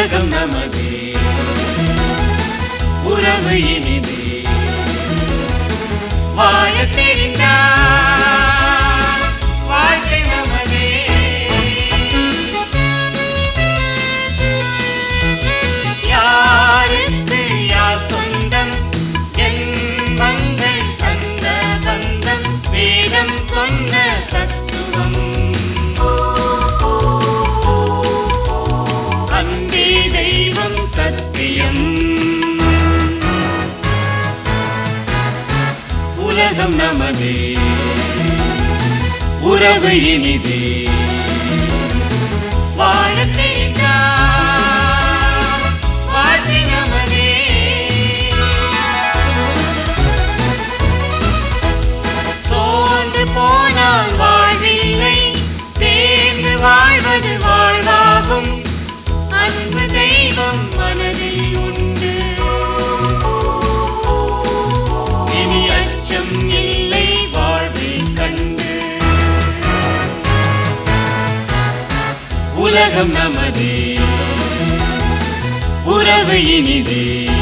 உலகம் நமது உறவு இனிது வாழ தெரிந்தால் வாழ்க்கை நமதே யாருக்கு யார் சொந்தம் ஜென்மங்கள் தந்த பந்தம் வேதம் சொன்ன தத்துவம் அன்பே தெய்வம் சத்தியம் உலகம் நமது உறவு இனிது வாழ தெரிந்தால் வாழ்க்கை நமதே சோர்ந்து போனால் வாழ்வில்லை சேர்ந்து வாழ்வது வாழ்வாகும் அன்பு தெய்வம் மனதில் உண்டு இனி அச்சம் இல்லை வாழ்வை கண்டு உலகம் நமது உறவு இனிது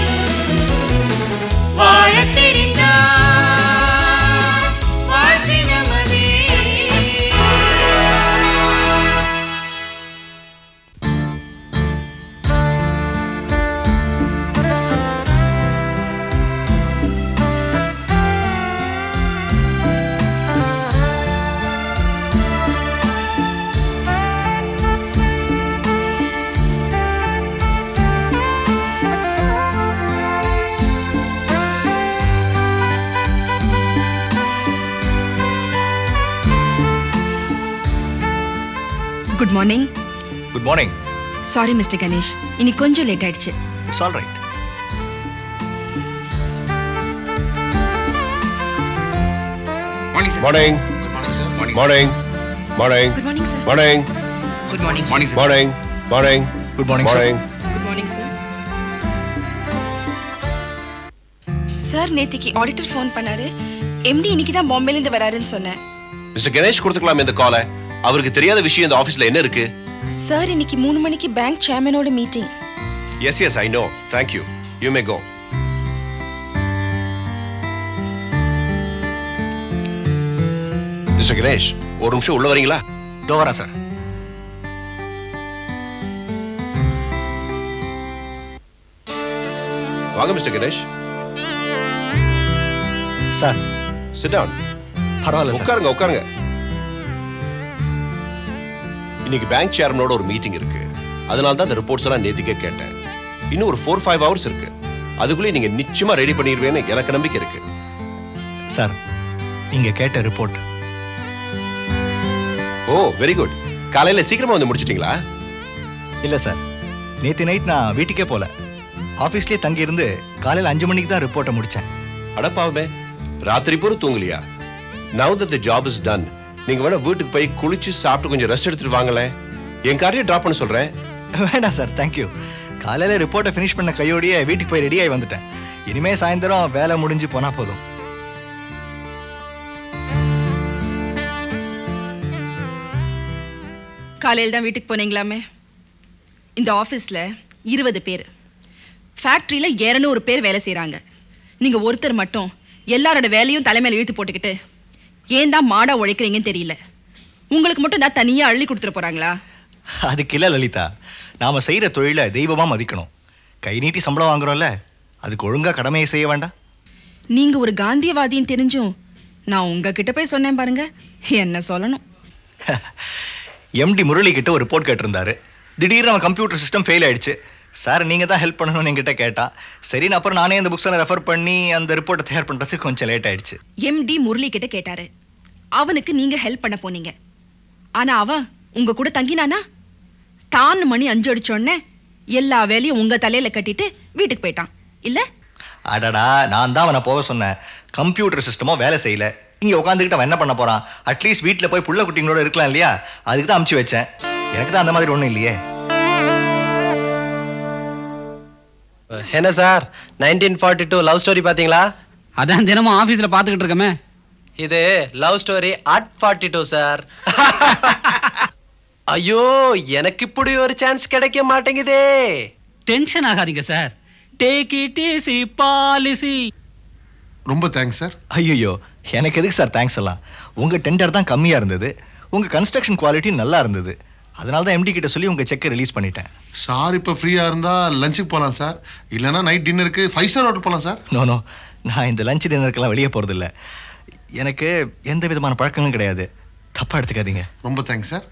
வாழ தெரிந்தால் வாழ்க்கை நமதே good morning good morning sorry mister Ganesh இன்னைக்கு கொஞ்சம் லேட் ஆயிடுச்சு it's all right morning sir morning good morning sir morning good morning sir morning good morning morning sir morning morning good morning sir morning good morning sir sir நேத்திக்கு auditor phone பண்ணாரு MD இன்னைக்கு தான் பாம்பேல இருந்து வராருன்னு சொன்னேன் mister Ganesh கொடுத்துக்கலாம் இந்த காலை அவருக்கு தெரியாத விஷயம் இந்த ஆபீஸ்ல என்ன இருக்கு சார் இன்னைக்கு மூணு மணிக்கு பேங்க் சேர்மனோட meeting yes yes I know thank you you may go mister Ganesh ஒரு நிமிஷம் உள்ள வரீங்களா இதோ வரேன் சார் வாங்க mister Ganesh sir sit down பரவாயில்ல சார் உட்காருங்க உட்காருங்க இன்னைக்கு பேங்க் சேர்மனோட ஒரு மீட்டிங் இருக்கு அதனால தான் இந்த ரிப்போர்ட்ஸ் எல்லாம் நேத்திக்கே கேட்டேன் இன்னும் ஒரு ஃபோர் ஃபைவ் ஹவர்ஸ் இருக்கு அதுக்குள்ளே நீங்க நிச்சயமா ரெடி பண்ணிடுவேன்னு எனக்கு நம்பிக்கை இருக்கு சார் நீங்க கேட்ட ரிப்போர்ட் ஓ வெரி குட் காலையில சீக்கிரமா வந்து முடிச்சிட்டீங்களா இல்ல சார் நேத்து நைட் நான் வீட்டுக்கே போல ஆஃபீஸ்லயே தங்கி இருந்து காலையில அஞ்சு மணிக்கு தான் ரிப்போர்ட்டை முடிச்சேன் அடப்பாவுமே ராத்திரி பூரா தூங்கலையா now that the job is done நீங்க வேணா வீட்டுக்கு போய் குளிச்சு சாப்பிட்டு கொஞ்சம் ரெஸ்ட் எடுத்துட்டு வாங்களேன் என் காரையை டிராப் பண்ண சொல்றேன் வேண்டாம் சார் தேங்க்யூ காலையில ரிப்போர்ட்டை ஃபினிஷ் பண்ண கையோடயே வீட்டுக்கு போய் ரெடி ஆகி வந்துட்டேன் இனிமே சாயந்தரம் வேலை முடிஞ்சு போனா போதும் காலையில் தான் வீட்டுக்கு போனீங்களாமே இந்த ஆஃபீஸில் இருபது பேர் ஃபேக்ட்ரியில் இரநூறு பேர் வேலை செய்கிறாங்க நீங்கள் ஒருத்தர் மட்டும் எல்லாரோட வேலையும் தலைமையில் இழுத்து போட்டுக்கிட்டு ஏன் தான் மாடா உழைக்கிறீங்கன்னு தெரியல உங்களுக்கு மட்டும் நான் தனியாக அள்ளி கொடுத்துட போகிறாங்களா அதுக்கு இல்ல லலிதா நாம செய்யற தொழிலை தெய்வமா மதிக்கணும் கை நீட்டி சம்பளம் வாங்குறோம்ல அதுக்கு ஒழுங்கா கடமையை செய்ய வேண்டாம் நீங்கள் ஒரு காந்தியவாதின்னு தெரிஞ்சும் நான் உங்ககிட்ட போய் சொன்னேன் பாருங்க என்ன சொல்லணும் எம்டி முரளி கிட்ட ஒரு ரிப்போர்ட் கேட்டிருந்தாரு திடீர்னு அவன் கம்ப்யூட்டர் சிஸ்டம் ஃபெயில் ஆயிடுச்சு சார் நீங்கள் தான் ஹெல்ப் பண்ணணும்னு என்கிட்ட கேட்டான் சரின்னு அப்புறம் நானே அந்த புக்ஸை ரெஃபர் பண்ணி அந்த ரிப்போர்ட்டை தயார் பண்ணுறதுக்கு கொஞ்சம் லேட் ஆயிடுச்சு எம்டி முரளி கிட்ட கேட்டாரு அவனுக்கு நீங்க ஹெல்ப் பண்ண போனீங்க ஆனா அவன் உங்க கூட தங்கினானா தான் மணி அஞ்சு அடிச்ச உடனே எல்லா வேலையும் உங்க தலையில கட்டிட்டு வீட்டுக்கு போயிட்டான் இல்ல அடடா நான் தான் அவனை போக சொன்னேன் கம்ப்யூட்டர் சிஸ்டமோ வேலை செய்யல இங்கே உட்காந்துக்கிட்டு அவன் என்ன பண்ண போறான் அட்லீஸ்ட் வீட்டில் போய் புள்ள குட்டிங்களோட இருக்கலாம் இல்லையா அதுக்கு தான் அமுச்சு வச்சேன் எனக்கு தான் அந்த மாதிரி ஒன்றும் இல்லையே என்ன sir nineteen forty two love story பார்த்தீங்களா அதான் தினமும் ஆஃபீஸில் பார்த்துக்கிட்டு இருக்கமே இது love story at forty two sir ஐயோ எனக்கு இப்படி ஒரு சான்ஸ் கிடைக்க மாட்டேங்குதே டென்ஷன் ஆகாதீங்க sir take it easy policy ரொம்ப தேங்க்ஸ் சார் ஐயோ எனக்கு எதுக்கு சார் தேங்க்ஸ் எல்லாம் உங்கள் டெண்டர் தான் கம்மியாக இருந்தது உங்கள் கன்ஸ்ட்ரக்ஷன் குவாலிட்டி நல்லா இருந்தது அதனால தான் எம்டி கிட்ட சொல்லி உங்கள் செக்கை ரிலீஸ் பண்ணிட்டேன் சார் இப்போ ஃப்ரீயாக இருந்தால் லஞ்சுக்கு போகலாம் சார் இல்லைன்னா நைட் டின்னருக்கு ஃபைவ் ஸ்டார் ஆர்டர் பண்ணலாம் சார் நோ நோ நான் இந்த லஞ்ச் டின்னருக்கெல்லாம் வெளியே போகிறதில்ல எனக்கு எந்த விதமான பழக்கங்களும் கிடையாது தப்பாக எடுத்துக்காதீங்க ரொம்ப தேங்க்ஸ் சார்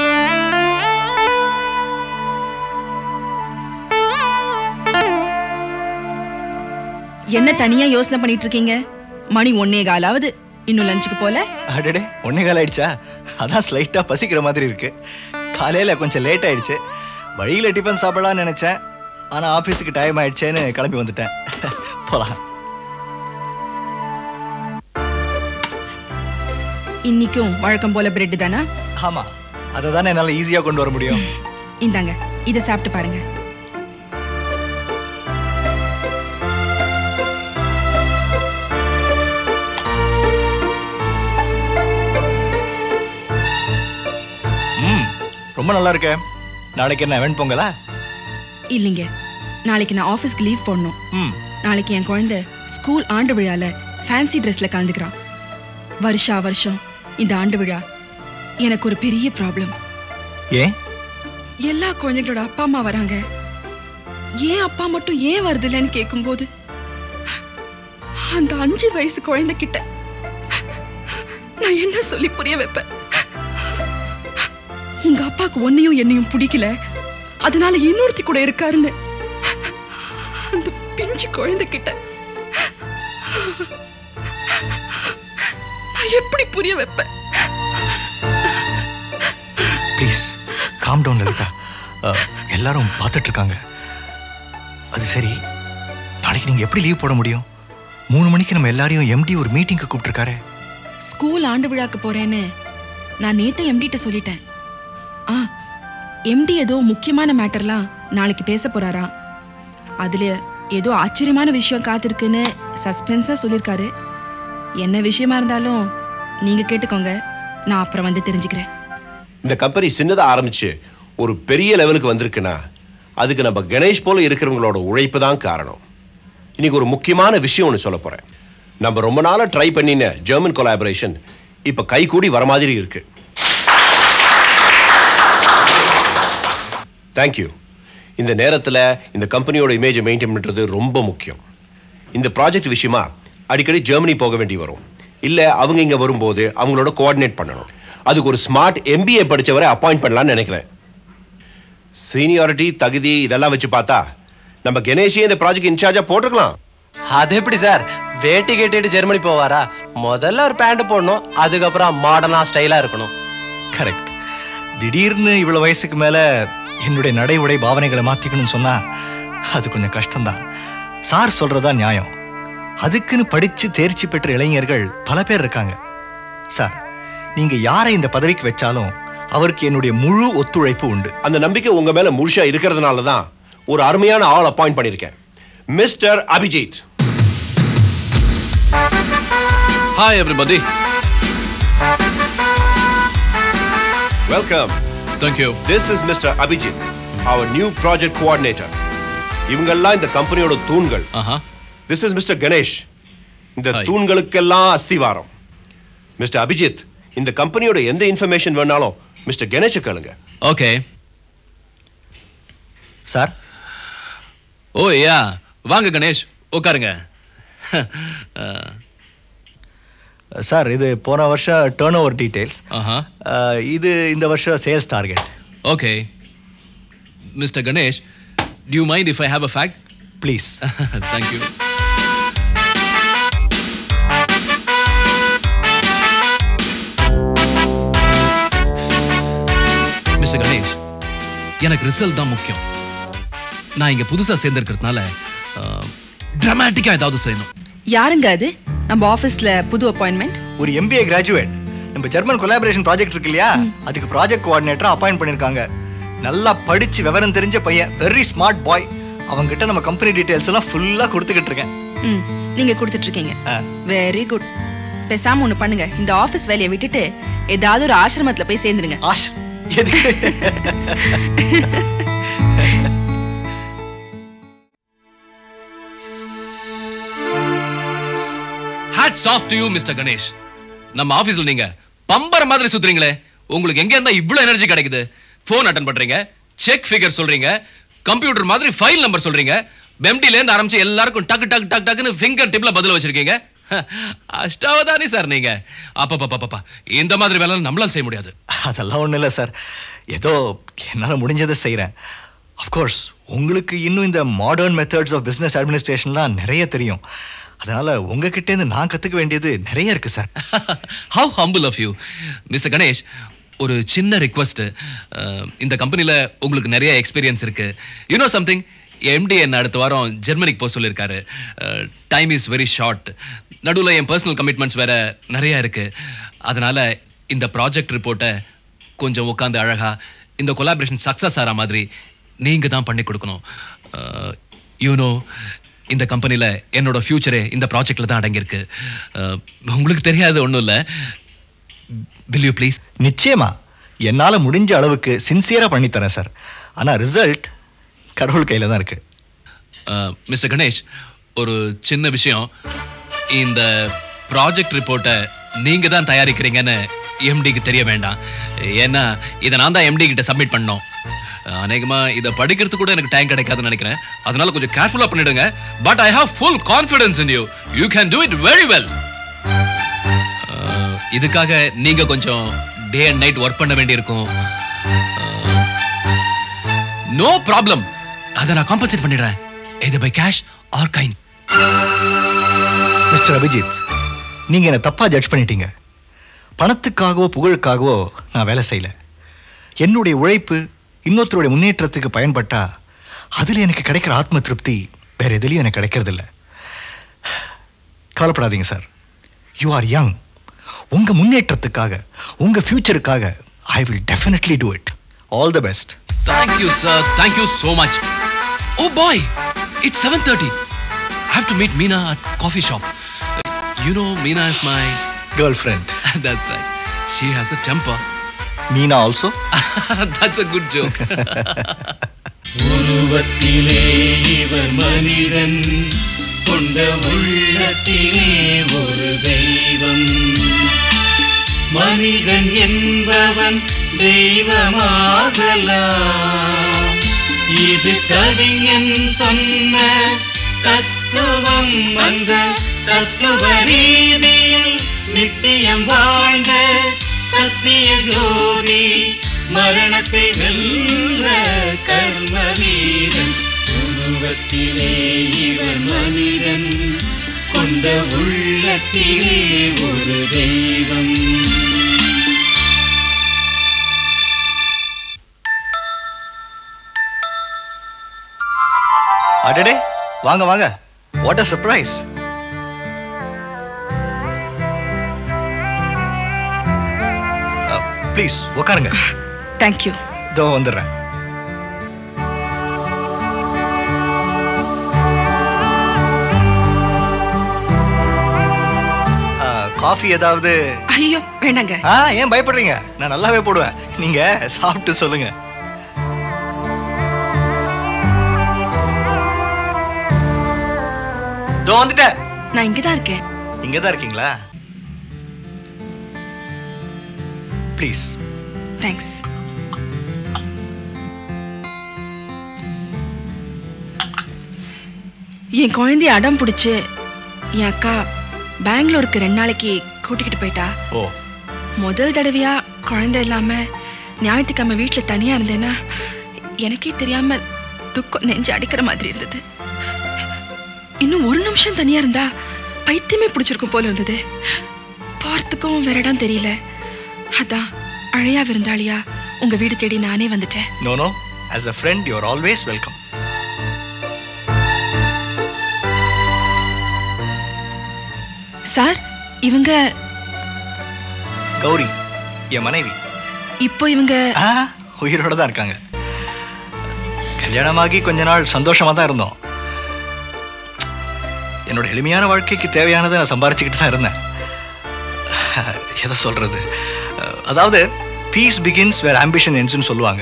என்ன தனியா யோசனை பண்ணிட்டு இருக்கீங்க மணி ஒன்னே காலாவது இன்னும் லஞ்சுக்கு போல அடடே ஒன்னே கால் ஆயிடுச்சா அதான் ஸ்லைட்டாக பசிக்கிற மாதிரி இருக்கு காலையில் கொஞ்சம் லேட் ஆயிடுச்சு வழியில் டிஃபன் சாப்பிடலாம்னு நினச்சேன் ஆனால் ஆஃபீஸுக்கு டைம் ஆயிடுச்சேன்னு கிளம்பி வந்துட்டேன் போகலாம் இன்னைக்கும் வழக்கம் போல பிரெட் தானா ஆமாம் அதை தானே என்னால் ஈஸியாக கொண்டு வர முடியும் இந்தாங்க இதை சாப்பிட்டு பாருங்க ம் ரொம்ப நல்லா இருக்கே நாளைக்கு என்ன வெண் பொங்கலா இல்லைங்க நாளைக்கு நான் ஆஃபீஸ்க்கு லீவ் போடணும் ம் நாளைக்கு என் குழந்தை ஸ்கூல் ஆண்டு விழால ஃபேன்சி ட்ரெஸ்ல கலந்துக்கிறான் வருஷா வருஷம் இந்த ஆண்டு விழா எனக்கு ஒரு பெரிய ப்ராப்ளம் ஏன் எல்லா குழந்தைகளோட அப்பா அம்மா வராங்க ஏன் அப்பா மட்டும் ஏன் வருதில்லைன்னு கேட்கும்போது அந்த அஞ்சு வயசு குழந்தைகிட்ட நான் என்ன சொல்லி புரிய வைப்பேன் உங்க அப்பாவுக்கு ஒன்னையும் என்னையும் பிடிக்கல அதனால இன்னொருத்தி கூட இருக்காருன்னு அந்த பிஞ்சு குழந்தைகிட்ட நான் எப்படி புரிய வைப்பேன் please calm down Lalitha ah, எல்லாரும் பார்த்துட்டு இருக்காங்க அது சரி நாளைக்கு நீங்கள் எப்படி லீவ் போட முடியும் மூணு மணிக்கு நம்ம எல்லாரையும் எம்டி ஒரு மீட்டிங்க்கு கூப்பிட்டுருக்காரு ஸ்கூல் ஆண்டு விழாக்கு போறேன்னு நான் நேத்து எம்டிட்ட சொல்லிட்டேன் ஆ எம்டி ஏதோ முக்கியமான மேட்டர்லாம் நாளைக்கு பேச போறாரா அதுல ஏதோ ஆச்சரியமான விஷயம் காத்திருக்குன்னு சஸ்பென்ஸா சொல்லியிருக்காரு என்ன விஷயமா இருந்தாலும் நீங்க கேட்டுக்கோங்க நான் அப்புறம் வந்து தெரிஞ்சுக்கிறேன் இந்த கம்பெனி சின்னதா ஆரம்பிச்சு ஒரு பெரிய லெவலுக்கு வந்திருக்குன்னா அதுக்கு நம்ம கணேஷ் போல இருக்கிறவங்களோட உழைப்பு தான் காரணம் இன்னைக்கு ஒரு முக்கியமான விஷயம் ஒன்று சொல்ல போறேன் நம்ம ரொம்ப நாளா ட்ரை பண்ணின ஜெர்மன் கொலாபரேஷன் இப்ப கைகூடி வர மாதிரி இருக்கு தேங்க்யூ இந்த நேரத்தில் இந்த கம்பெனியோட இமேஜை மெயின்டைன் பண்ணுறது ரொம்ப முக்கியம் இந்த ப்ராஜெக்ட் விஷயமா அடிக்கடி ஜெர்மனி போக வேண்டி வரும் இல்லை அவங்க இங்கே வரும்போது அவங்களோட கோஆர்டினேட் பண்ணணும் அதுக்கு ஒரு ஸ்மார்ட் எம்பிஏ படிச்சவரை அப்பாயிண்ட் பண்ணலாம்னு நினைக்கிறேன் சீனியாரிட்டி தகுதி இதெல்லாம் வச்சு பார்த்தா நம்ம கணேஷே இந்த ப்ராஜெக்ட் இன்சார்ஜா போட்டிருக்கலாம் அது எப்படி சார் வேட்டி கட்டிட்டு ஜெர்மனி போவாரா முதல்ல ஒரு பேண்ட் போடணும் அதுக்கப்புறம் மாடர்னா ஸ்டைலா இருக்கணும் கரெக்ட் திடீர்னு இவ்வளோ வயசுக்கு மேலே என்னுடைய நடை உடை பாவனைகளை மாற்றிக்கணும்னு சொன்னால் அது கொஞ்சம் கஷ்டம்தான் சார் சொல்கிறதா நியாயம் அதுக்குன்னு படித்து தேர்ச்சி பெற்ற இளைஞர்கள் பல பேர் இருக்காங்க சார் நீங்கள் யாரை இந்த பதவிக்கு வச்சாலும் அவருக்கு என்னுடைய முழு ஒத்துழைப்பு உண்டு அந்த நம்பிக்கை உங்க மேல முழுசா இருக்கிறதுனால தான் ஒரு அருமையான ஆள் அப்பாயிண்ட் பண்ணியிருக்கேன் mister Abhijit Hi, everybody. Welcome Thank you. This is mister Abhijit அவர் நியூ ப்ராஜெக்ட் கோஆர்டினேட்டர் இவங்கெல்லாம் இந்த கம்பெனியோட தூண்கள் Uh huh. This is mister Ganesh இந்த Hi. தூண்களுக்கெல்லாம் அஸ்திவாரம் மிஸ்டர் அபிஜித் இந்த கம்பெனியோட எந்த இன்ஃபர்மேஷன் வேணாலும் மிஸ்டர் கணேஷை கேளுங்க Okay. Sir Oh, yeah. வாங்க கணேஷ் உட்காருங்க uh, சார் இது போன வருஷம் டேர்ன் ஓவர் டீட்டெயில்ஸ் uh-huh. இது இந்த வருஷம் sales target Okay. Mr. Ganesh, do you mind if I have a fact? Please Thank you. Mister Ganesh எனக்கு ரிசல்ட் தான் முக்கியம் நான் இங்க புதுசா சேர்ந்திருக்கிறதுனால டிராமாட்டிக்கா ஏதாவது செய்யணும் யாருங்க அது நம்ம ஆபீஸ்ல புது அப்பாயின்மெண்ட் ஒரு எம்பிஏ கிராஜுவேட் நம்ம ஜெர்மன் கொலாபரேஷன் ப்ராஜெக்ட் இருக்கு இல்லையா அதுக்கு ப்ராஜெக்ட் கோஆர்டினேட்டர் அப்பாயிண்ட் பண்ணிருக்காங்க நல்லா படிச்சு விவரம் தெரிஞ்ச பையன் வெரி ஸ்மார்ட் பாய் அவங்ககிட்ட நம்ம கம்பெனி டீடைல்ஸ் எல்லாம் ஃபுல்லா கொடுத்துக்கிட்டு இருக்கேன் ம் நீங்க கொடுத்துட்டு இருக்கீங்க ஆ. வெரி குட் பேசாம ஒண்ணு பண்ணுங்க இந்த ஆபீஸ் வேலையை விட்டுட்டு ஏதாவது ஒரு ஆசிரமத்துல போய் சேர்ந்துருங்க ஆஷ் எதுக்கு hats off to you mister Ganesh நம்ம ஆபீஸ்ல நீங்க பம்பர மாதிரி சுத்துறீங்களே உங்களுக்கு எங்க இருந்தா இவ்ளோ எனர்ஜி கிடைக்குது ஃபோன் அட்டன் பண்றீங்க செக் ஃபிகர் சொல்றீங்க கம்ப்யூட்டர் மாதிரி ஃபைல் நம்பர் சொல்றீங்க மெம்டில இருந்து ஆரம்பிச்சு எல்லாருக்கும் டக்கு டக்கு டக்கு டக்குன்னு ஃபிங்கர் டிப்ல பதில் வச்சிருக்கீங்க அஷ்டாவதானி சார் நீங்க அப்பப்பப்பப்பா இந்த மாதிரி வேலை நம்மளால செய்ய முடியாது அதெல்லாம் ஒன்றும் இல்லை சார் ஏதோ என்னால் முடிஞ்சதை செய்கிறேன் அஃப்கோர்ஸ் உங்களுக்கு இன்னும் இந்த மாடர்ன் மெத்தட்ஸ் ஆஃப் பிஸ்னஸ் அட்மினிஸ்ட்ரேஷன்லாம் நிறைய தெரியும் அதனால் உங்ககிட்டேருந்து நான் கற்றுக்க வேண்டியது நிறைய இருக்குது sir how humble of you mister Ganesh ஒரு சின்ன ரிக்வஸ்ட் இந்த கம்பெனியில் உங்களுக்கு நிறைய எக்ஸ்பீரியன்ஸ் இருக்கு யூனோ சம்திங் எம்டி என்ன அடுத்த வாரம் ஜெர்மனிக்கு போக சொல்லியிருக்காரு டைம் இஸ் வெரி ஷார்ட் நடுவில் என் பர்சனல் கமிட்மெண்ட்ஸ் வேற நிறைய இருக்கு அதனால இந்த ப்ராஜெக்ட் ரிப்போர்ட்டை கொஞ்சம் உட்காந்து அழகா இந்த கொலாபரேஷன் சக்ஸஸ் ஆகிற மாதிரி நீங்க தான் பண்ணி கொடுக்கணும் யூனோ இந்த கம்பெனியில் என்னோட ஃபியூச்சரே இந்த ப்ராஜெக்டில் தான் அடங்கியிருக்கு அஹ், உங்களுக்கு தெரியாது ஒன்றும் இல்லை வில் யூ ப்ளீஸ் நிச்சயமா என்னால் முடிஞ்ச அளவுக்கு சின்சியராக பண்ணித்தரேன் சார் ஆனால் ரிசல்ட் கடவுள் கையில் தான் இருக்குது மிஸ்டர் கணேஷ் ஒரு சின்ன விஷயம் இந்த ப்ராஜெக்ட் ரிப்போர்ட்டை நீங்கள் தான் தயாரிக்கிறீங்கன்னு எம்டிக்கு தெரிய வேண்டாம் ஏன்னா இதை நான் தான் எம்டி கிட்ட சப்மிட் பண்ணோம் அநேகமாக இதை படிக்கிறதுக்கு கூட எனக்கு டைம் கிடைக்காதுன்னு நினைக்கிறேன் அதனால கொஞ்சம் கேர்ஃபுல்லாக பண்ணிடுங்க but I have full confidence in you you can do it very well இதுக்காக நீங்க கொஞ்சம் டே அண்ட் நைட் ஒர்க் பண்ண வேண்டியிருக்கும் நோ ப்ராப்ளம் அதை நான் காம்பன்சேட் பண்ணிடுறேன் இது by cash or kind mister Abhijit நீங்கள் என்னை தப்பாக ஜட்ஜ் பண்ணிட்டீங்க பணத்துக்காகவோ புகழுக்காகவோ நான் வேலை செய்யல என்னுடைய உழைப்பு இன்னொருத்தருடைய முன்னேற்றத்துக்கு பயன்பட்டா அதில் எனக்கு கிடைக்கிற ஆத்ம திருப்தி வேற எதுலேயும் எனக்கு கிடைக்கிறதில்ல கவலைப்படாதீங்க சார் யூ ஆர் யங் உங்கள் முன்னேற்றத்துக்காக உங்கள் ஃப்யூச்சருக்காக I will definitely do it all the best Thank you, sir. Thank you so much. Oh boy, it's 7:30. I have to meet Meena at coffee shop. You know, Meena is my. Girl friend That's right. She has a temper. Meena also That's a good joke. உருவத்திலே இவர் மனிதன் கொண்ட உள்ளத்திலே ஒரு தெய்வம் மனிதன் என்பவன் தெய்வமாகலாம் இது கவிஞன் சொன்ன தத்துவம் அந்த தத்துவ ரீதியில் நித்தியம் வாழ்ந்த சத்திய ஜோதி மரணத்தை வென்ற கர்ம வீரன் உருவத்திலே இவர் மனிதன் கொண்ட உள்ளத்திலே ஒரு தெய்வம் அடடே வாங்க வாங்க வாட் அ சர்ப்ரைஸ் ப்ளீஸ் உட்காருங்க தேங்க்யூ இதோ வந்துடுறேன் காஃபி ஏதாவது ஐயோ வேண்டாங்க ஆ ஏன் பயப்படுறீங்க நான் நல்லாவே போடுவேன் நீங்க சாப்பிட்டு சொல்லுங்க இதோ வந்துட்டேன் நான் இங்க தான் இருக்கேன் இங்க தான் இருக்கீங்களா ப்ளீஸ் தேங்க்ஸ் என் குழந்தைய அடம் பிடிச்சு என் அக்கா பெங்களூருக்கு ரெண்டு நாளைக்கு கூட்டிக்கிட்டு போயிட்டா ஓ முதல் தடவையா குழந்தை இல்லாம ஞாயிற்றுக்கிழமை வீட்டுல தனியா இருந்தேன்னா எனக்கே தெரியாம துக்கம் நெஞ்சு அடிக்கிற மாதிரி இருந்தது இன்னும் ஒரு நிமிஷம் தனியா இருந்தா பைத்தியமே பிடிச்சிருக்கும் போல இருந்தது போறதுக்கும் வேற இடம் தெரியல அதான் அழையா விருந்தாளியா உங்க வீடு தேடி நானே வந்துட்டேன் no no as a friend you are always welcome sir இவங்க கௌரி என் மனைவி இப்போ இவங்க ஆ உயிரோட தான் இருக்காங்க கல்யாணமாகி கொஞ்ச நாள் சந்தோஷமா தான் இருந்தோம் என்னோட எளிமையான வாழ்க்கைக்கு தேவையானதை நான் சம்பாரிச்சுக்கிட்டு தான் இருந்தேன் எதை சொல்றது அதாவது பீஸ் பிகின்ஸ் வேர் ஆம்பிஷன் என்ஸ்னு சொல்லுவாங்க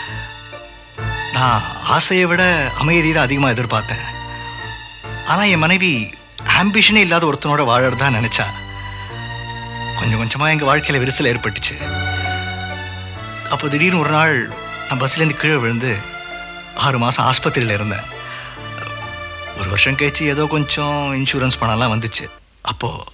நான் ஆசையை விட அமைதி தான் அதிகமாக எதிர்பார்த்தேன் ஆனால் என் மனைவி ஆம்பிஷனே இல்லாத ஒருத்தனோட வாழறதா நினச்சா கொஞ்சம் கொஞ்சமாக எங்கள் வாழ்க்கையில் விரிசல் ஏற்பட்டுச்சு அப்போ திடீர்னு ஒரு நாள் நான் பஸ்லேருந்து கீழே விழுந்து ஆறு மாதம் ஆஸ்பத்திரியில் இருந்தேன் ஒரு வருஷம் கழிச்சு ஏதோ கொஞ்சம் இன்சூரன்ஸ் பணம்லாம் வந்துச்சு அப்போது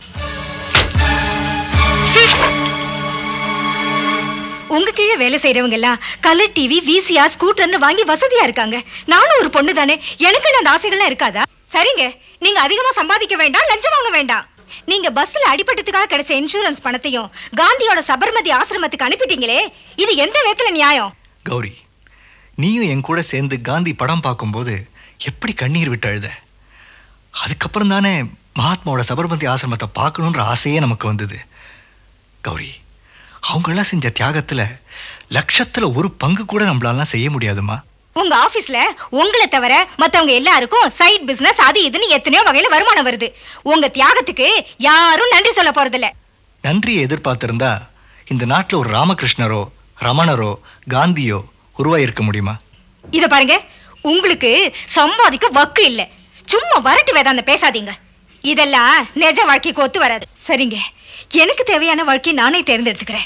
உங்க கீழே வேலை செய்யறவங்க எல்லாம் கலர் டிவி விசிஆர் ஸ்கூட்டர்னு வாங்கி வசதியா இருக்காங்க நானும் ஒரு பொண்ணு தானே எனக்கு அந்த ஆசைகள்லாம் இருக்காதா சரிங்க நீங்க அதிகமா சம்பாதிக்க வேண்டாம் லஞ்சம் வாங்க வேண்டாம் நீங்க பஸ்ல அடிபட்டதுக்காக கிடைச்ச இன்சூரன்ஸ் பணத்தையும் காந்தியோட சபர்மதி ஆசிரமத்துக்கு அனுப்பிட்டீங்களே இது எந்த விதத்துல நியாயம் கௌரி நீயும் என் கூட சேர்ந்து காந்தி படம் பார்க்கும்போது எப்படி கண்ணீர் விட்டு அழுத அதுக்கப்புறம் தானே மகாத்மாவோட சபர்மதி ஆசிரமத்தை பார்க்கணுன்ற ஆசையே நமக்கு வந்தது கௌரி அவங்கெல்லாம் செஞ்ச தியாகத்தில் லட்சத்தில் ஒரு பங்கு கூட நம்மளாலாம் செய்ய முடியாதுமா உங்க ஆபீஸ்ல உங்களை தவிர மத்தவங்க எல்லாருக்கும் சைட் பிசினஸ் அது இதுன்னு எத்தனையோ வகையில வருமானம் வருது உங்க தியாகத்துக்கு யாரும் நன்றி சொல்ல போறதில்ல நன்றியை எதிர்பார்த்திருந்தா இந்த நாட்டில் ஒரு ராமகிருஷ்ணரோ ரமணரோ காந்தியோ உருவாயிருக்க முடியுமா இத பாருங்க உங்களுக்கு சம்பாதிக்க வக்கு இல்ல சும்மா வரட்டு வேதாந்தம் பேசாதீங்க இதெல்லாம் நிஜ வாழ்க்கைக்கு ஒத்து வராது சரிங்க எனக்கு தேவையான வாழ்க்கையை நானே தேர்ந்தெடுத்துக்கிறேன்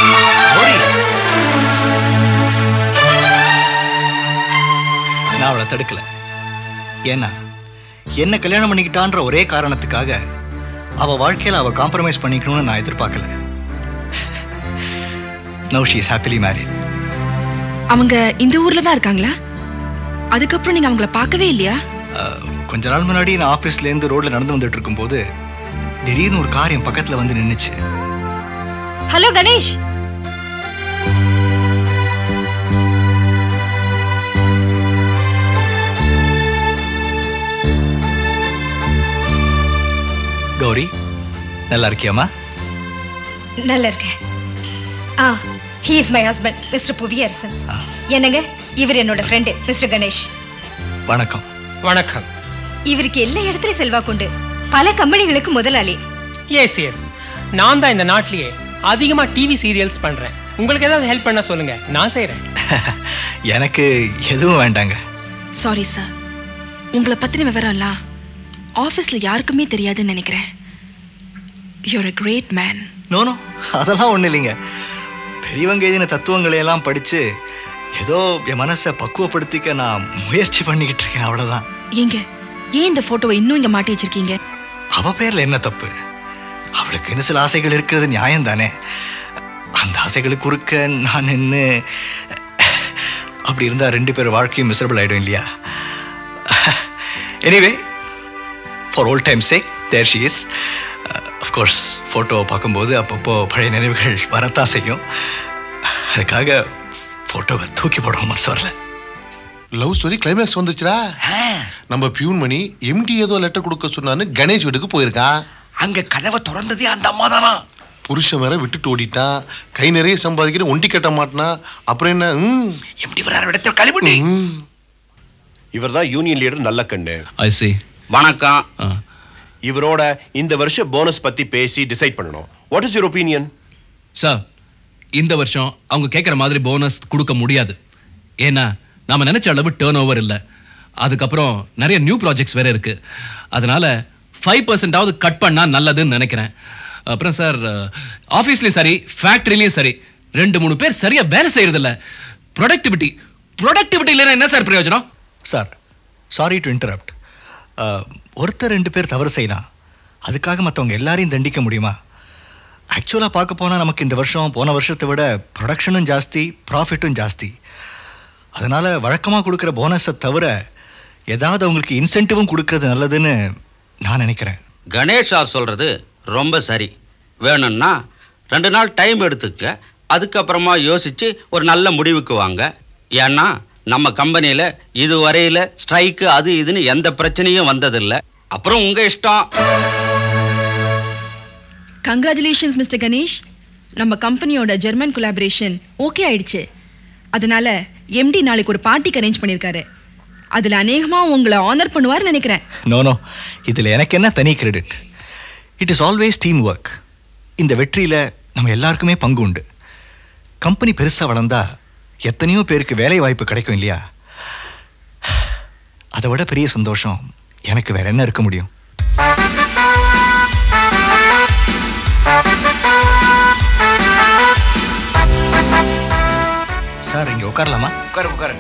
நான் அவளை தடுக்கல ஏன்னா என்ன கல்யாணம் பண்ணிக்கிட்டான்ற ஒரே காரணத்துக்காக அவ வாழ்க்கையில அவ காம்ப்ரமைஸ் பண்ணிக்கணும்னு நான் எதிர்பார்க்கல now she is happily married அவங்க இந்த ஊர்ல தான் இருக்காங்களா அதுக்கப்புறம் நீங்க அவங்கள பார்க்கவே இல்லையா கொஞ்ச நாள் முன்னாடி நான் ஆஃபீஸ்ல இருந்து ரோட்ல நடந்து வந்துட்டு இருக்கும்போது திடீர்னு ஒரு கார் என் பக்கத்துல வந்து நின்னுச்சு ஹலோ கணேஷ் கௌரி நல்லா இருக்கியாமா நல்லா இருக்கேன் ஆ he is my husband mister Puviyarasan என்னங்க இவர் என்னோட ஃப்ரெண்டு மிஸ்டர் கணேஷ் வணக்கம் வணக்கம் இவருக்கு எல்லா இடத்துலயும் செல்வாக்குண்டு பல கம்பெனிகளுக்கு முதலாளி எஸ் எஸ் நான் தான் இந்த நாட்டிலேயே அதிகமா டிவி சீரியல்ஸ் பண்றேன் உங்களுக்கு ஏதாவது ஹெல்ப் பண்ண சொல்லுங்க நான் செய்றேன் எனக்கு எதுவும் வேண்டாங்க சாரி சார் உங்களை பத்தின விவரம்லாம் ஆஃபீஸ்ல யாருக்குமே தெரியாதுன்னு நினைக்கிறேன் you're a great man no no அதெல்லாம் ஒன்றும் இல்லைங்க பெரியவங்க எழுதின தத்துவங்களை எல்லாம் படித்து ஏதோ என் மனசை பக்குவப்படுத்திக்க நான் முயற்சி பண்ணிக்கிட்டு இருக்கேன் அவ்வளோதான் ஏங்க ஏன் இந்த போட்டோவை இன்னும் இங்க மாட்டி வச்சிருக்கீங்க அவ பேர்ல என்ன தப்பு அவளுக்கு இன்னும் சில ஆசைகள் இருக்கிறது நியாயம் தானே அந்த ஆசைகளுக்கு குறுக்க நான் நின்று அப்படி இருந்தா ரெண்டு பேர் வாழ்க்கையும் மிசரபிள் ஆயிடும் இல்லையா anyway for old time sake there she is of course ஃபோட்டோவை பார்க்கும்போது அப்பப்போ பழைய நினைவுகள் வரத்தான் செய்யும் அதுக்காக ஃபோட்டோவை தூக்கி போட மனசு வரல லவ் ஸ்டோரி கிளைமேக்ஸ் வந்துச்சுடா நம்ம பியூன் மணி எம்டி ஏதோ லெட்டர் கொடுக்க சொன்னான்னு கணேஷ் வீட்டுக்கு போயிருக்கான் அங்க கதவை திறந்ததே அந்த அம்மா தானா புருஷன் வேற விட்டுட்டு ஓடிட்டான் கை நிறைய சம்பாதிக்கிற ஒண்டி கட்ட மாட்டினா அப்புறம் என்ன ம், எப்படி வர இடத்துல கழிவுண்டி ம். இவர் தான் யூனியன் லீடர் நல்ல கண்ணு ஐ சி வணக்கம் இவரோட இந்த வருஷம் போனஸ் பத்தி பேசி டிசைட் பண்ணணும் what is your opinion sir இந்த வருஷம் அவங்க கேட்குற மாதிரி போனஸ் கொடுக்க முடியாது ஏன்னா நாம நினைச்ச அளவு டேர்ன் ஓவர் இல்லை அதுக்கப்புறம் நிறைய நியூ ப்ராஜெக்ட்ஸ் வேற இருக்கு அதனால ஃபைவ் பர்சன்டாவது கட் பண்ணா நல்லதுன்னு நினைக்கிறேன் அப்புறம் சார் ஆஃபீஸ்லேயும் சரி ஃபேக்ட்ரிலையும் சரி ரெண்டு மூணு பேர் சரியா வேலை செய்யறதில்ல ப்ரொடக்டிவிட்டி ப்ரொடக்டிவிட்டி இல்லைன்னா என்ன சார் பிரயோஜனம் சார் சாரி டு இன்டரப்ட் ஒருத்தர் ரெண்டு பேர் தவறு செய்யலாம் அதுக்காக மற்றவங்க எல்லாரையும் தண்டிக்க முடியுமா ஆக்சுவலாக பார்க்க போனால் நமக்கு இந்த வருஷம் போன வருஷத்தை விட ப்ரொடக்ஷனும் ஜாஸ்தி ப்ராஃபிட்டும் ஜாஸ்தி அதனால் வழக்கமாக கொடுக்குற போனஸை தவிர ஏதாவது அவங்களுக்கு இன்சென்டிவும் கொடுக்கறது நல்லதுன்னு நான் நினைக்கிறேன் கணேஷ் சார் சொல்றது ரொம்ப சரி வேணும்னா ரெண்டு நாள் டைம் எடுத்துக்க அதுக்கப்புறமா யோசிச்சு ஒரு நல்ல முடிவுக்கு வாங்க ஏன்னா நம்ம கம்பெனியில் இதுவரையில் ஸ்ட்ரைக்கு அது இதுன்னு எந்த பிரச்சனையும் வந்ததில்லை அப்புறம் உங்கள் இஷ்டம் கங்க்ராச்சுலேஷன்ஸ் மிஸ்டர் கணேஷ் நம்ம கம்பெனியோட ஜெர்மன் கொலாபரேஷன் ஓகே ஆயிடுச்சு அதனால எம்டி நாளைக்கு ஒரு பார்ட்டிக்கு அரேஞ்ச் பண்ணியிருக்காரு அதில் அநேகமாக உங்களை ஆனர் பண்ணுவார்னு நினைக்கிறேன் நோ நோ இதில் எனக்கு என்ன தனி credit it is always team work இந்த வெற்றியில் நம்ம எல்லாருக்குமே பங்கு உண்டு கம்பெனி பெருசா வளர்ந்தா எத்தனையோ பேருக்கு வேலை வாய்ப்பு கிடைக்கும் இல்லையா அதை விட பெரிய சந்தோஷம் எனக்கு வேற என்ன இருக்க முடியும் சார் இங்க உட்காரலாமா உட்காரு உட்காரு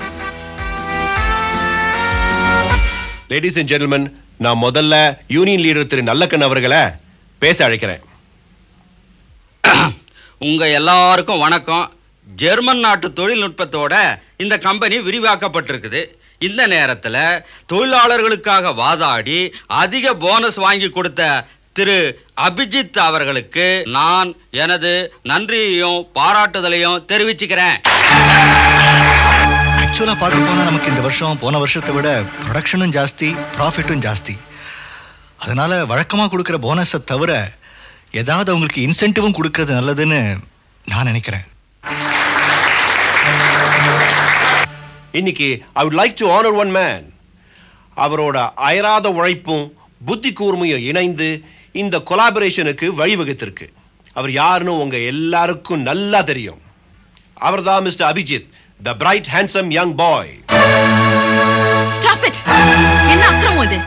லேடிஸ் அண்ட் ஜென்டில்மன் நான் முதல்ல யூனியன் லீடர் திரு நல்லக்கண் அவர்களை பேச அழைக்கிறேன் உங்க எல்லாருக்கும் வணக்கம் ஜெர்மன் நாட்டு தொழில்நுட்பத்தோட இந்த கம்பெனி விரிவாக்கப்பட்டிருக்குது இந்த நேரத்தில் தொழிலாளர்களுக்காக வாதாடி அதிக போனஸ் வாங்கி கொடுத்த திரு அபிஜித் அவர்களுக்கு நான் எனது நன்றியையும் பாராட்டுதலையும் தெரிவிச்சுக்கிறேன் ஆக்சுவலாக பார்க்க போனால் நமக்கு இந்த வருஷம் போன வருஷத்தை விட ப்ரொடக்ஷனும் ஜாஸ்தி ப்ராஃபிட்டும் ஜாஸ்தி அதனால வழக்கமாக கொடுக்குற போனஸை தவிர ஏதாவது அவங்களுக்கு இன்சென்டிவும் கொடுக்கறது நல்லதுன்னு நான் நினைக்கிறேன் இன்னைக்கு I would like to honor one man அவரோட அயராத உழைப்பும் புத்தி கூர்மையும் இணைந்து இந்த கொலாபரேஷனுக்கு வழிவகுத்திருக்கு அவர் யாருன்னு உங்க எல்லாருக்கும் நல்லா தெரியும் அவர்தான் mister Abhijit the bright handsome young boy stop it என்ன அக்கிரமம் இது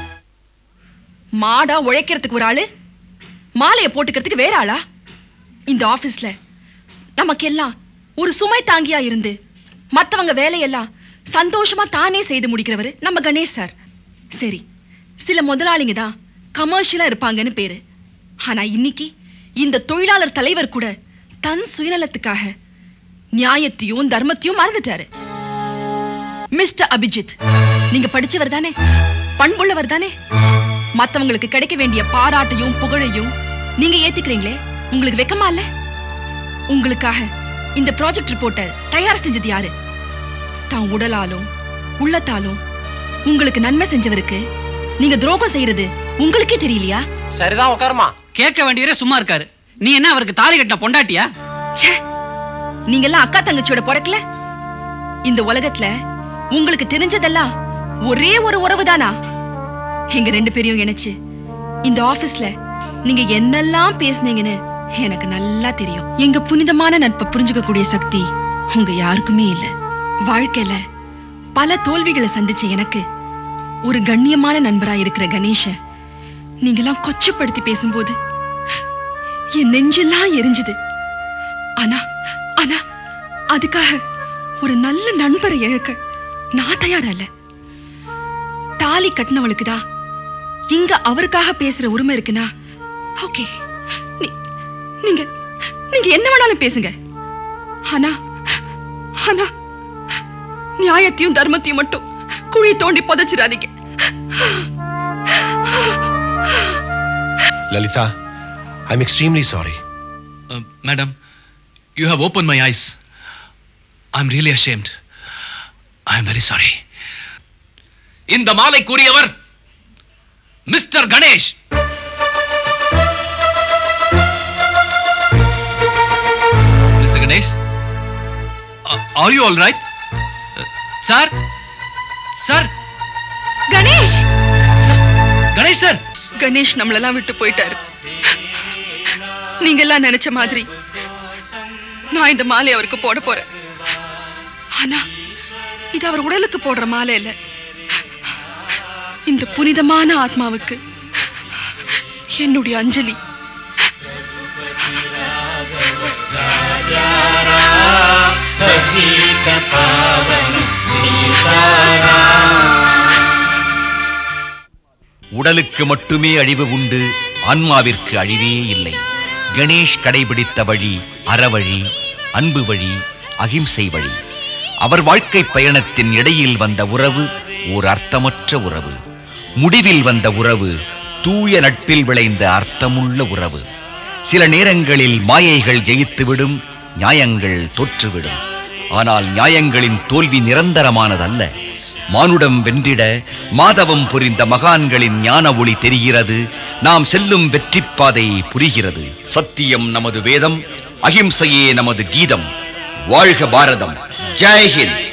மாடா உழைக்கிறதுக்கு ஒரு ஆளு மாலையை போட்டுக்கிறதுக்கு வேற ஆளா இந்த ஆபீஸ்ல நமக்கெல்லாம் ஒரு சுமை தாங்கியா இருந்து மத்தவங்க வேலையெல்லாம் சந்தோஷமா தானே செய்து முடிக்கிறவர் நம்ம கணேஷ் சார் சரி சில முதலாளிங்க தான் கமர்ஷியலா இருப்பாங்கன்னு பேரு ஆனா இன்னைக்கு இந்த தொழிலாளர் தலைவர் கூட தன் சுயநலத்துக்காக நியாயத்தையும் தர்மத்தையும் மறந்துட்டாரு மிஸ்டர் அபிஜித் நீங்க படிச்சவர் தானே பண்புள்ளவர் தானே மத்தவங்களுக்கு கிடைக்க வேண்டிய பாராட்டையும் புகழையும் நீங்க ஏத்துக்கிறீங்களே உங்களுக்கு வெக்கமா இல்ல உங்களுக்காக இந்த ப்ராஜெக்ட் ரிப்போர்ட்டை தயார் செஞ்சது யாரு தான் உடலாலும் உள்ளத்தாலும் உங்களுக்கு நன்மை செஞ்சவருக்கு நீங்க துரோகம் செய்யறது உங்களுக்கே தெரியலையா சரிதான் உட்காருமா கேட்க வேண்டியவரே சும்மா இருக்காரு நீ என்ன அவருக்கு தாலி கட்டின பொண்டாட்டியா ச்சே நீங்க எல்லாம் அக்கா தங்கச்சியோட பிறக்கல இந்த உலகத்துல உங்களுக்கு தெரிஞ்சதெல்லாம் ஒரே ஒரு உறவு தானா எங்க ரெண்டு பேரையும் இணைச்சு இந்த ஆபீஸ்ல நீங்க என்னெல்லாம் பேசுனீங்கன்னு எனக்கு நல்லா தெரியும் எங்க புனிதமான நட்பை புரிஞ்சுக்க கூடிய சக்தி உங்க யாருக்குமே இல்ல வாழ்க்கையில பல தோல்விகளை சந்திச்ச எனக்கு ஒரு கண்ணியமான நண்பரா இருக்கிற கணேஷ நீங்கெல்லாம் கொச்சப்படுத்தி பேசும்போது என் நெஞ்செல்லாம் எரிஞ்சுது ஆனா ஆனா அதுக்காக ஒரு நல்ல நண்பரை இழக்க நான் தயாரா இல்ல தாலி கட்டினவளுக்கு தான் இங்க அவருக்காக பேசுற உரிமை இருக்குன்னா ஓகே நீங்க நீங்க என்ன வேணாலும் பேசுங்க ஆனா ஆனா நியாயத்தையும் தர்மத்தையும் மட்டும் குழி தோண்டி புதைச்சிடாதீங்க Lalitha I am extremely sorry madam you have open my eyes I am really ashamed I am very sorry இந்த மாலை கூறியவர் mister Ganesh mister Ganesh are you all right sir sir Ganesh Ganesh sir Ganesh நம்மளெல்லாம் விட்டு போயிட்டாரு நீங்க எல்லாம் நினைச்ச மாதிரி நான் இந்த மாலை அவருக்கு போட போறேன் ஆனா இது அவர் உடலுக்கு போடுற மாலை இல்ல இந்த புனிதமான ஆத்மாவுக்கு என்னுடைய அஞ்சலி உடலுக்கு மட்டுமே அழிவு உண்டு ஆன்மாவிற்கு அழிவே இல்லை கணேஷ் கடைபிடித்த வழி அறவழி அன்பு வழி அகிம்சை வழி அவர் வாழ்க்கை பயணத்தின் இடையில் வந்த உறவு ஓர் அர்த்தமற்ற உறவு முடிவில் வந்த உறவு தூய நட்பில் விளைந்த அர்த்தமுள்ள உறவு சில நேரங்களில் மாயைகள் ஜெயித்துவிடும் நியாயங்கள் தோற்றுவிடும் ஆனால் நியாயங்களின் தோல்வி நிரந்தரமானதல்ல மானுடம் வென்றிட மாதவம் புரிந்த மகான்களின் ஞான ஒளி தெரிகிறது நாம் செல்லும் வெற்றிப் பாதை புரிகிறது சத்தியம் நமது வேதம் அகிம்சையே நமது கீதம் வாழ்க பாரதம் ஜெய் ஹிந்த்